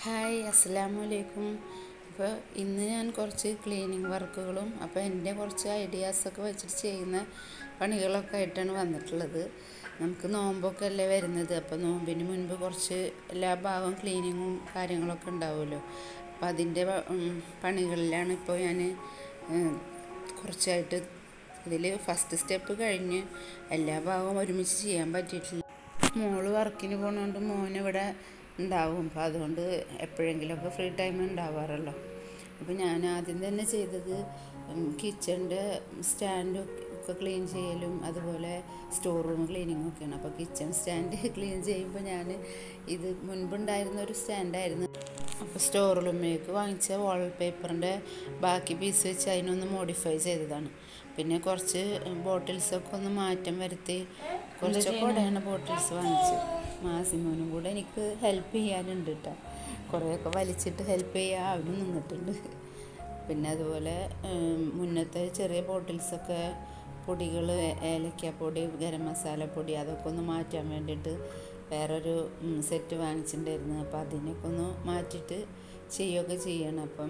hi അസ്സലാമു അലൈക്കും അപ്പോൾ ഇന്ന് ഞാൻ കുറച്ച് ക്ലീനിങ് വർക്കുകളും അപ്പോൾ എൻ്റെ കുറച്ച് ഐഡിയാസൊക്കെ വെച്ചിട്ട് ചെയ്യുന്ന പണികളൊക്കെ ആയിട്ടാണ് വന്നിട്ടുള്ളത് നമുക്ക് നോമ്പൊക്കെ അല്ലേ വരുന്നത് അപ്പോൾ നോമ്പിന് മുൻപ് കുറച്ച് എല്ലാ ഭാഗവും ക്ലീനിങ്ങും കാര്യങ്ങളൊക്കെ ഉണ്ടാവുമല്ലോ അപ്പോൾ അതിൻ്റെ പണികളിലാണ് ഇപ്പോൾ ഞാൻ കുറച്ചായിട്ട് ഇതിൽ ഫസ്റ്റ് സ്റ്റെപ്പ് കഴിഞ്ഞ് എല്ലാ ഭാഗവും ഒരുമിച്ച് ചെയ്യാൻ പറ്റിയിട്ടില്ല മോള് വർക്കിന് പോകണോണ്ട് മോനിവിടെ ഉണ്ടാവും അപ്പോൾ അതുകൊണ്ട് എപ്പോഴെങ്കിലുമൊക്കെ ഫ്രീ ടൈം ഉണ്ടാവാറല്ലോ അപ്പോൾ ഞാൻ ആദ്യം തന്നെ ചെയ്തത് കിച്ചണിൻ്റെ സ്റ്റാൻഡ് ഒക്കെ ക്ലീൻ ചെയ്യലും അതുപോലെ സ്റ്റോർ റൂം ക്ലീനിങ്ങും ഒക്കെയാണ് അപ്പോൾ കിച്ചൺ സ്റ്റാൻഡ് ക്ലീൻ ചെയ്യുമ്പോൾ ഞാൻ ഇത് മുൻപുണ്ടായിരുന്ന ഒരു സ്റ്റാൻഡായിരുന്നു അപ്പോൾ സ്റ്റോർ റൂമിലേക്ക് വാങ്ങിച്ച വാൾ പേപ്പറിൻ്റെ ബാക്കി പീസ് വെച്ച് അതിനൊന്ന് മോഡിഫൈ ചെയ്തതാണ് പിന്നെ കുറച്ച് ബോട്ടിൽസൊക്കെ ഒന്ന് മാറ്റം വരുത്തി കുറച്ചൊക്കെ ഉടയാണ് ബോട്ടിൽസ് വാങ്ങിച്ചു മാസിമോനും കൂടെ എനിക്ക് ഹെൽപ്പ് ചെയ്യാനുണ്ട് കേട്ടോ കുറേയൊക്കെ വലിച്ചിട്ട് ഹെൽപ്പ് ചെയ്യാൻ അവനും നിന്നിട്ടുണ്ട് പിന്നെ അതുപോലെ മുന്നത്തെ ചെറിയ ബോട്ടിൽസൊക്കെ പൊടികൾ ഏലക്കാപ്പൊടി ഗരം മസാലപ്പൊടി അതൊക്കെ ഒന്ന് മാറ്റാൻ വേണ്ടിയിട്ട് വേറൊരു സെറ്റ് വാങ്ങിച്ചിട്ടുണ്ടായിരുന്നു അപ്പോൾ അതിനൊക്കെ ഒന്ന് മാറ്റിയിട്ട് ചെയ്യുകയൊക്കെ ചെയ്യണം അപ്പം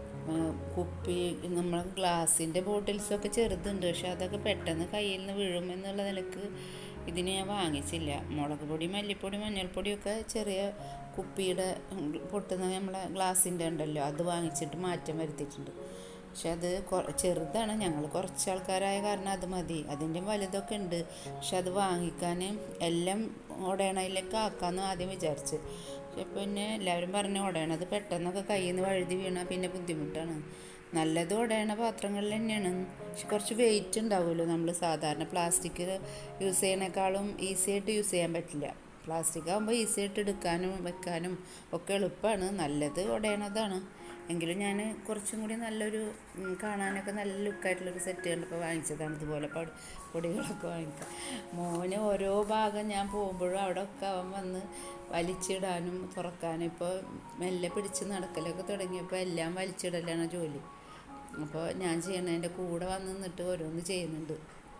കുപ്പി നമ്മൾ ഗ്ലാസിൻ്റെ ബോട്ടിൽസൊക്കെ ചെറുതുണ്ട് പക്ഷെ അതൊക്കെ പെട്ടെന്ന് കയ്യിൽ നിന്ന് വീഴുമെന്നുള്ള നിലക്ക് ഇതിന് ഞാൻ വാങ്ങിച്ചില്ല മുളക് പൊടി മല്ലിപ്പൊടി മഞ്ഞൾപ്പൊടിയൊക്കെ ചെറിയ കുപ്പിയുടെ പൊട്ടുന്ന നമ്മളെ ഗ്ലാസിൻ്റെ ഉണ്ടല്ലോ അത് വാങ്ങിച്ചിട്ട് മാറ്റം വരുത്തിയിട്ടുണ്ട് പക്ഷെ അത് ചെറുതാണ് ഞങ്ങൾ കുറച്ച് ആൾക്കാരായ കാരണം അത് മതി അതിൻ്റെ വലുതൊക്കെ ഉണ്ട് പക്ഷെ അത് വാങ്ങിക്കാൻ എല്ലാം ഉടയണയിലേക്ക് ആക്കാമെന്ന് ആദ്യം വിചാരിച്ച് പക്ഷെ പിന്നെ എല്ലാവരും പറഞ്ഞു ഉടയണത് പെട്ടെന്നൊക്കെ കയ്യിൽ നിന്ന് വഴുതി വീണാൽ പിന്നെ ബുദ്ധിമുട്ടാണ് നല്ലത് ഉടയണ പാത്രങ്ങളിൽ തന്നെയാണ് പക്ഷെ കുറച്ച് വെയിറ്റ് ഉണ്ടാവുമല്ലോ നമ്മൾ സാധാരണ പ്ലാസ്റ്റിക് യൂസ് ചെയ്യണേക്കാളും ഈസി ആയിട്ട് യൂസ് ചെയ്യാൻ പറ്റില്ല പ്ലാസ്റ്റിക് ആകുമ്പോൾ ഈസി ആയിട്ട് എടുക്കാനും വെക്കാനും ഒക്കെ എളുപ്പമാണ് നല്ലത് ഉടയണതാണ് എങ്കിലും ഞാൻ കുറച്ചും കൂടി നല്ലൊരു കാണാനൊക്കെ നല്ല ലുക്കായിട്ടുള്ളൊരു സെറ്റ് കണ്ടപ്പോൾ വാങ്ങിച്ചതാണ് ഇതുപോലെ പൊടികളൊക്കെ വാങ്ങിക്കുക മോന് ഓരോ ഭാഗം ഞാൻ പോകുമ്പോഴും അവിടെ ഒക്കെ അവൻ വന്ന് വലിച്ചിടാനും തുറക്കാനും ഇപ്പോൾ മെല്ലെ പിടിച്ച് നടക്കലൊക്കെ തുടങ്ങിയപ്പോൾ എല്ലാം വലിച്ചിടലാണ് ജോലി അപ്പോൾ ഞാൻ ചെയ്യണതിൻ്റെ കൂടെ വന്ന് നിന്നിട്ട് ഓരോന്ന് ചെയ്യുന്നുണ്ട്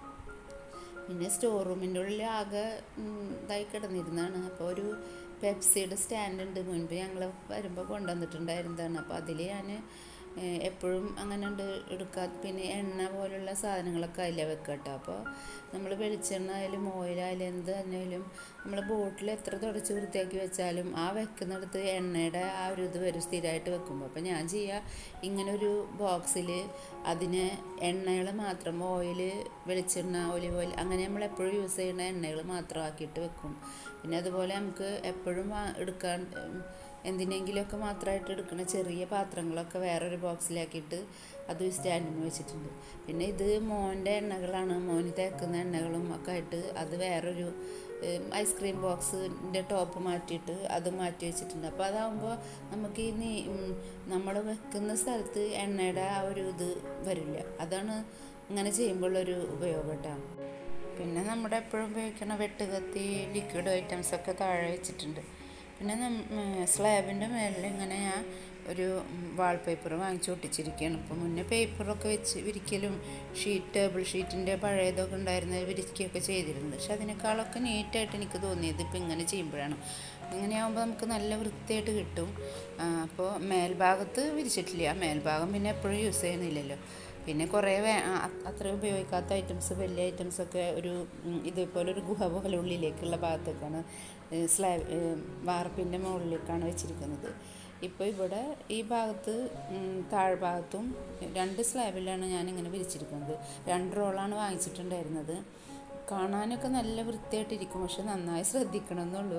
പിന്നെ സ്റ്റോർ റൂമിൻ്റെ ഉള്ളിൽ ആകെ ഇതായി കിടന്നിരുന്നതാണ് അപ്പോൾ ഒരു പെപ്സിയുടെ സ്റ്റാൻഡ് ഉണ്ട് മുൻപ് ഞങ്ങൾ വരുമ്പോൾ കൊണ്ടുവന്നിട്ടുണ്ടായിരുന്നതാണ് അപ്പോൾ അതിൽ ഞാൻ എപ്പോഴും അങ്ങനെ ഉണ്ട് എടുക്കാതെ പിന്നെ എണ്ണ പോലുള്ള സാധനങ്ങളൊക്കെ അതിലാണ് വെക്കുക കേട്ടോ അപ്പോൾ നമ്മൾ വെളിച്ചെണ്ണ ആയാലും ഓയിലായാലും എന്ത് തന്നെയാലും നമ്മൾ ബോട്ടിൽ എത്ര തുടച്ച് വൃത്തിയാക്കി വെച്ചാലും ആ വെക്കുന്നിടത്ത് എണ്ണയുടെ ആ ഒരു ഇത് വരും സ്ഥിരമായിട്ട് വെക്കുമ്പോൾ അപ്പോൾ ഞാൻ ചെയ്യുക ഇങ്ങനെ ഒരു ബോക്സിൽ അതിന് എണ്ണകൾ മാത്രം ഓയിൽ വെളിച്ചെണ്ണ ഒലിവ് ഓയിൽ അങ്ങനെ നമ്മൾ എപ്പോഴും യൂസ് ചെയ്യുന്ന എണ്ണകൾ മാത്രം ആക്കിയിട്ട് വെക്കും പിന്നെ അതുപോലെ നമുക്ക് എപ്പോഴും എടുക്കാൻ എന്തിനെങ്കിലുമൊക്കെ മാത്രമായിട്ട് എടുക്കുന്ന ചെറിയ പാത്രങ്ങളൊക്കെ വേറൊരു ബോക്സിലാക്കിയിട്ട് അത് സ്റ്റാൻഡിന് വെച്ചിട്ടുണ്ട് പിന്നെ ഇത് മോൻ്റെ എണ്ണകളാണ് മോന് തേക്കുന്ന എണ്ണകളും ഒക്കെ ആയിട്ട് അത് വേറൊരു ഐസ്ക്രീം ബോക്സിൻ്റെ ടോപ്പ് മാറ്റിയിട്ട് അത് മാറ്റി വെച്ചിട്ടുണ്ട് അപ്പോൾ അതാകുമ്പോൾ നമുക്ക് ഈ നീ നമ്മൾ വെക്കുന്ന സ്ഥലത്ത് എണ്ണയുടെ ആ ഒരു ഇത് വരില്ല അതാണ് ഇങ്ങനെ ചെയ്യുമ്പോഴുള്ളൊരു ഉപയോഗം കേട്ടോ പിന്നെ നമ്മുടെ എപ്പോഴും ഉപയോഗിക്കുന്ന വെട്ടുകത്തി ലിക്വിഡ് ഐറ്റംസൊക്കെ താഴെ വെച്ചിട്ടുണ്ട് പിന്നെ സ്ലാബിൻ്റെ മേലിൽ ഇങ്ങനെ ഞാൻ ഒരു വാൾപേപ്പർ വാങ്ങിച്ച് ഒട്ടിച്ചിരിക്കുകയാണ് ഇപ്പോൾ മുന്നേ പേപ്പറൊക്കെ വെച്ച് വിരിക്കലും ഷീറ്റ് ടേബിൾ ഷീറ്റിൻ്റെ പഴയതൊക്കെ ഉണ്ടായിരുന്നത് വിരിക്കുകയൊക്കെ ചെയ്തിരുന്നത് പക്ഷെ അതിനേക്കാളൊക്കെ നീറ്റായിട്ട് എനിക്ക് തോന്നിയത് ഇപ്പോൾ ഇങ്ങനെ ചെയ്യുമ്പോഴാണ് ഇങ്ങനെയാകുമ്പോൾ നമുക്ക് നല്ല വൃത്തിയായിട്ട് കിട്ടും അപ്പോൾ മേൽഭാഗത്ത് വിരിച്ചിട്ടില്ല മേൽഭാഗം പിന്നെ എപ്പോഴും യൂസ് ചെയ്യുന്നില്ലല്ലോ പിന്നെ കുറേ വേ അത്ര ഉപയോഗിക്കാത്ത ഐറ്റംസ് വലിയ ഐറ്റംസൊക്കെ ഒരു ഇതേപോലെ ഒരു ഗുഹ പോലെ ഉള്ളിലേക്കുള്ള ഭാഗത്തേക്കാണ് സ്ലാബ് വാർപ്പിൻ്റെ മുകളിലേക്കാണ് വെച്ചിരിക്കുന്നത് ഇപ്പോൾ ഇവിടെ ഈ ഭാഗത്ത് താഴ്ഭാഗത്തും രണ്ട് സ്ലാബിലാണ് ഞാനിങ്ങനെ വിരിച്ചിരിക്കുന്നത് രണ്ട് റോളാണ് വാങ്ങിച്ചിട്ടുണ്ടായിരുന്നത് കാണാനൊക്കെ നല്ല വൃത്തിയായിട്ടിരിക്കും പക്ഷെ നന്നായി ശ്രദ്ധിക്കണം എന്നുള്ളൂ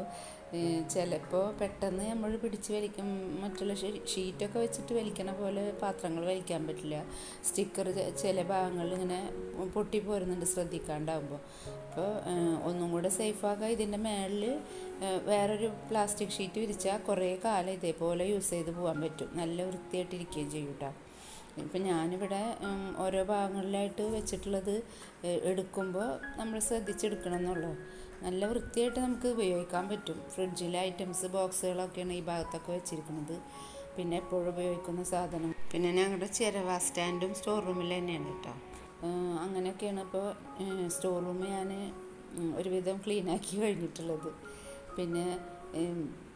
ചിലപ്പോൾ പെട്ടെന്ന് നമ്മൾ പിടിച്ച് വലിക്കും മറ്റുള്ള ഷീറ്റൊക്കെ വെച്ചിട്ട് വലിക്കണ പോലെ പാത്രങ്ങൾ വലിക്കാൻ പറ്റില്ല സ്റ്റിക്കർ ചില ഭാഗങ്ങളിൽ ഇങ്ങനെ പൊട്ടി പോരുന്നുണ്ട് ശ്രദ്ധിക്കാണ്ടാവുമ്പോൾ അപ്പോൾ ഒന്നും കൂടെ സേഫാക്കുക ഇതിൻ്റെ മേളിൽ വേറൊരു പ്ലാസ്റ്റിക് ഷീറ്റ് വിരിച്ചാൽ കുറേ കാലം ഇതേപോലെ യൂസ് ചെയ്ത് പോകാൻ പറ്റും നല്ല വൃത്തിയായിട്ടിരിക്കുകയും ചെയ്യും കേട്ടോ ഇപ്പം ഞാനിവിടെ ഓരോ ഭാഗങ്ങളിലായിട്ട് വെച്ചിട്ടുള്ളത് എടുക്കുമ്പോൾ നമ്മൾ ശ്രദ്ധിച്ചെടുക്കണം എന്നുള്ളൂ നല്ല വൃത്തിയായിട്ട് നമുക്ക് ഉപയോഗിക്കാൻ പറ്റും ഫ്രിഡ്ജിലെ ഐറ്റംസ് ബോക്സുകളൊക്കെയാണ് ഈ ഭാഗത്തൊക്കെ വെച്ചിരിക്കുന്നത് പിന്നെ എപ്പോഴും ഉപയോഗിക്കുന്ന സാധനം പിന്നെ ഞങ്ങളുടെ ചിരവ സ്റ്റാൻഡും സ്റ്റോർ റൂമിൽ തന്നെയാണ് കേട്ടോ അങ്ങനെയൊക്കെയാണ് ഇപ്പോൾ സ്റ്റോർ റൂം ഞാൻ ഒരുവിധം ക്ലീനാക്കി കഴിഞ്ഞിട്ടുള്ളത് പിന്നെ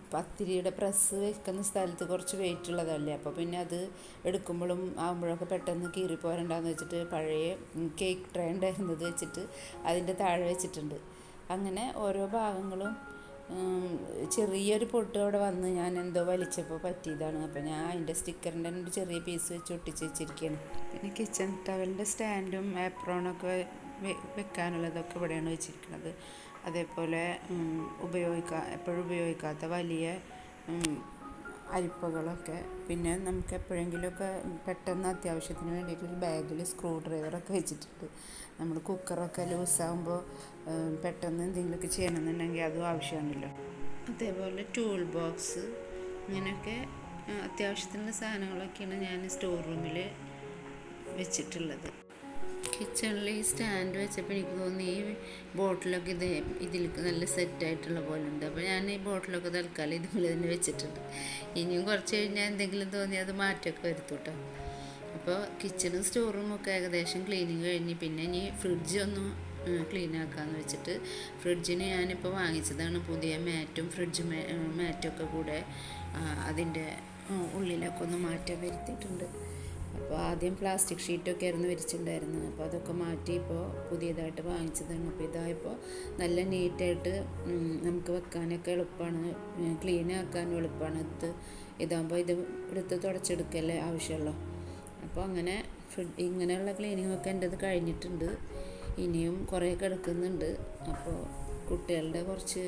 പത്തിരിയുടെ പ്രസ് വെക്കുന്ന സ്ഥലത്ത് കുറച്ച് വെയിറ്റ് ഉള്ളതല്ലേ അപ്പോൾ പിന്നെ അത് എടുക്കുമ്പോഴും ആകുമ്പോഴൊക്കെ പെട്ടെന്ന് കീറിപ്പോരണ്ടെന്ന് വെച്ചിട്ട് പഴയ കേക്ക് ട്രേ ഉണ്ടായിരുന്നത് വെച്ചിട്ട് അതിൻ്റെ താഴെ വെച്ചിട്ടുണ്ട് അങ്ങനെ ഓരോ ഭാഗങ്ങളും ഉം, ചെറിയൊരു പൊട്ട് അവിടെ വന്ന് ഞാൻ എന്തോ വലിച്ചപ്പോൾ പറ്റിയതാണ് അപ്പോൾ ഞാൻ അതിൻ്റെ സ്റ്റിക്കറിൻ്റെ ഒരു ചെറിയ പീസ് വെച്ച് ഒട്ടിച്ച് വെച്ചിരിക്കുകയാണ് പിന്നെ കിച്ചൺ ടവലിൻ്റെ സ്റ്റാൻഡും ആപ്രോണൊക്കെ വെ- വെക്കാനുള്ളതൊക്കെ ഇവിടെയാണ് വെച്ചിരിക്കുന്നത് അതേപോലെ ഉം, ഉപയോഗിക്കാ എപ്പോഴും ഉപയോഗിക്കാത്ത വലിയ ഉം, അരിപ്പകളൊക്കെ പിന്നെ നമുക്ക് എപ്പോഴെങ്കിലുമൊക്കെ പെട്ടെന്ന് അത്യാവശ്യത്തിന് വേണ്ടിയിട്ട് ഒരു ബാഗിൽ സ്ക്രൂ ഡ്രൈവറൊക്കെ വെച്ചിട്ടുണ്ട് നമ്മൾ കുക്കറൊക്കെ ലൂസാകുമ്പോൾ പെട്ടെന്ന് എന്തെങ്കിലുമൊക്കെ ചെയ്യണമെന്നുണ്ടെങ്കിൽ അതും ആവശ്യമാണല്ലോ അതേപോലെ ടൂൾ ബോക്സ് ഇങ്ങനെയൊക്കെ ആ, അത്യാവശ്യത്തിനുള്ള സാധനങ്ങളൊക്കെയാണ് ഞാൻ സ്റ്റോർ റൂമിൽ വെച്ചിട്ടുള്ളത് കിച്ചണിൽ ഈ സ്റ്റാൻഡ് വെച്ചപ്പോൾ എനിക്ക് തോന്നി ഈ ബോട്ടിലൊക്കെ ഇത് ഇതിലേക്ക് നല്ല സെറ്റായിട്ടുള്ള പോലെ ഉണ്ട് അപ്പോൾ ഞാൻ ഈ ബോട്ടിലൊക്കെ തൽക്കാലം ഇതുപോലെ തന്നെ വെച്ചിട്ടുണ്ട് ഇനിയും കുറച്ച് കഴിഞ്ഞാൽ എന്തെങ്കിലും തോന്നി അത് മാറ്റമൊക്കെ വരുത്തും കേട്ടോ അപ്പോൾ കിച്ചണും സ്റ്റോറും ഒക്കെ ഏകദേശം ക്ലീനിങ് കഴിഞ്ഞ് പിന്നെ ഇനി ഫ്രിഡ്ജ് ഒന്ന് ക്ലീൻ ആക്കാമെന്ന് വെച്ചിട്ട് ഫ്രിഡ്ജിന് ഞാനിപ്പോൾ വാങ്ങിച്ചതാണ് പുതിയ മാറ്റും ഫ്രിഡ്ജ് മാറ്റും ഒക്കെ കൂടെ ആ, അതിൻ്റെ ഉം, ഉള്ളിലൊക്കെ ഒന്ന് മാറ്റം വരുത്തിയിട്ടുണ്ട് അപ്പോൾ ആദ്യം പ്ലാസ്റ്റിക് ഷീറ്റൊക്കെ ആയിരുന്നു വിരിച്ചിട്ടുണ്ടായിരുന്നത് അപ്പോൾ അതൊക്കെ മാറ്റി ഇപ്പോൾ പുതിയതായിട്ട് വാങ്ങിച്ചതാണ് അപ്പോൾ ഇതായപ്പോൾ നല്ല നീറ്റായിട്ട് ഉം, നമുക്ക് വെക്കാനൊക്കെ എളുപ്പമാണ് ക്ലീൻ ആക്കാനും എളുപ്പമാണ് ഇത് ഇതാകുമ്പോൾ ഇത് എടുത്ത് തുടച്ചെടുക്കല്ലേ ആവശ്യമുള്ളൂ അപ്പോൾ അങ്ങനെ ഫുഡ് ഇങ്ങനെയുള്ള ക്ലീനിങ് ഒക്കെ എൻ്റെത് കഴിഞ്ഞിട്ടുണ്ട് ഇനിയും കുറേ കിടക്കുന്നുണ്ട് അപ്പോൾ കുട്ടികളുടെ കുറച്ച്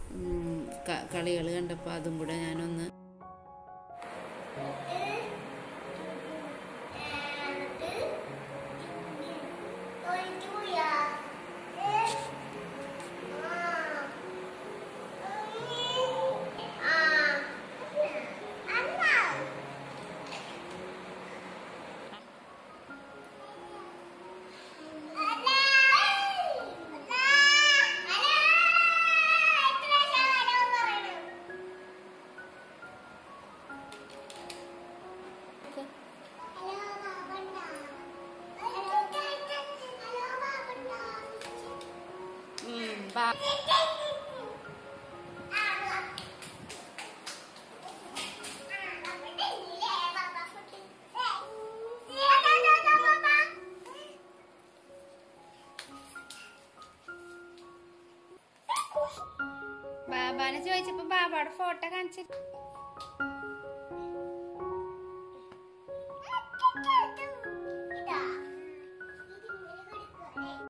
കളികൾ കണ്ടപ്പോൾ അതും കൂടെ ഞാനൊന്ന് ബാബാനെ ചോദിച്ചപ്പോ ബാബാടെ ഫോട്ടോ കാണിച്ചു